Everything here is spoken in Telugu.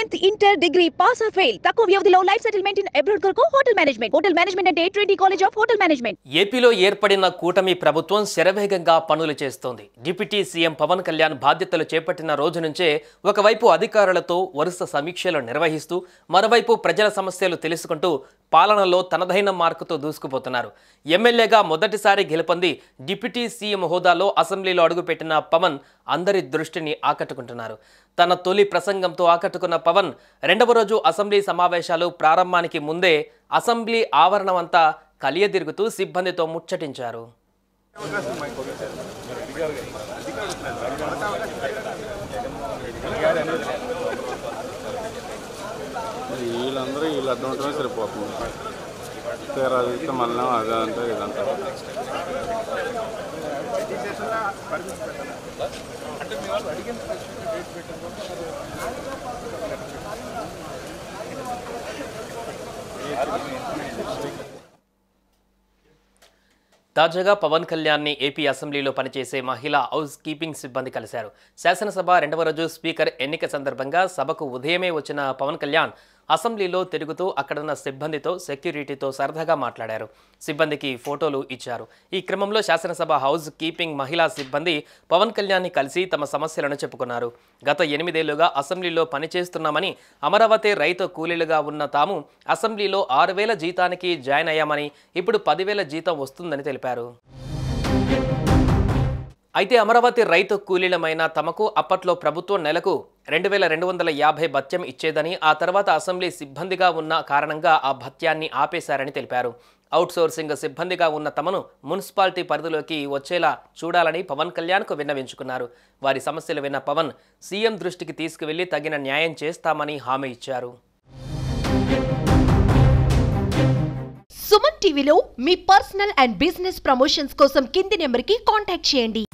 tenth inter degree pass or fail తక్కువ వ్యవధిలో లైఫ్ సెటిల్మెంట్ ఇన్ అబ్రాడ్ కొరకు హోటల్ మేనేజ్మెంట్ హోటల్ మేనేజ్మెంట్ అంటే twenty college of hotel management ఏపీలో ఏర్పడిన కూటమి ప్రభుత్వం శరవేగంగా పనులు చేస్తోంది డిప్యూటీ సీఎం పవన్ కళ్యాణ్ బాధ్యతలు చేపట్టిన రోజు నుంచే ఒకవైపు అధికారులతో వరుస సమీక్షలు నిర్వహిస్తూ మరోవైపు ప్రజల సమస్యలు తెలుసుకుంటూ పాలనలో తనదైన మార్కుతో దూసుకుపోతున్నారు ఎమ్మెల్యేగా మొదటిసారి గెలుపొంది డిప్యూటీ సీఎం హోదాలో అసెంబ్లీలో అడుగుపెట్టిన పవన్ అందరి దృష్టిని ఆకట్టుకుంటున్నారు తన తొలి ప్రసంగంతో ఆకట్టుకున్న పవన్ రెండవ రోజు అసెంబ్లీ సమావేశాలు ప్రారంభానికి ముందే అసెంబ్లీ ఆవరణమంతా కలియదిరుగుతూ సిబ్బందితో ముచ్చటించారు మరి వీళ్ళందరూ వీళ్ళు అడ్డం ఉండటమే సరిపోతుంది తీరా చదివితే మళ్ళీ అదంతా ఇదంతా తాజాగా పవన్ కళ్యాణ్ని ఏపీ అసెంబ్లీలో పనిచేసే మహిళా హౌస్ కీపింగ్ సిబ్బంది కలిశారు శాసనసభ రెండవ రోజు స్పీకర్ ఎన్నిక సందర్భంగా సభకు ఉదయమే వచ్చిన పవన్ కళ్యాణ్ అసెంబ్లీలో తిరుగుతూ అక్కడున్న సిబ్బందితో సెక్యూరిటీతో సరదాగా మాట్లాడారు సిబ్బందికి ఫోటోలు ఇచ్చారు ఈ క్రమంలో శాసనసభ హౌస్ కీపింగ్ మహిళా సిబ్బంది పవన్ కళ్యాణ్ని కలిసి తమ సమస్యలను చెప్పుకున్నారు గత ఎనిమిదేళ్లుగా అసెంబ్లీలో పనిచేస్తున్నామని అమరావతి రైతు కూలీలుగా ఉన్న తాము అసెంబ్లీలో ఆరు వేల జీతానికి జాయిన్ అయ్యామని ఇప్పుడు పదివేల జీతం వస్తుందని తెలిపారు అయితే అమరావతి రైతు కూలీలమైన తమకు అప్పట్లో ప్రభుత్వం నెలకు రెండు వేల రెండు వందల యాభై భత్యం ఇచ్చేదని ఆ తర్వాత అసెంబ్లీ సిబ్బందిగా ఉన్న కారణంగా ఆ భత్యాన్ని ఆపేశారని తెలిపారు అవుట్సోర్సింగ్ సిబ్బందిగా ఉన్న తమను మున్సిపాలిటీ పరిధిలోకి వచ్చేలా చూడాలని పవన్ కళ్యాణ్కు విన్నవించుకున్నారు వారి సమస్యలు విన్న పవన్ సీఎం దృష్టికి తీసుకువెళ్లి తగిన న్యాయం చేస్తామని హామీ ఇచ్చారు సుమన్ టీవీలో మీ పర్సనల్ అండ్ బిజినెస్ ప్రమోషన్స్ కోసం కింది నెంబర్కి కాంటాక్ట్ చేయండి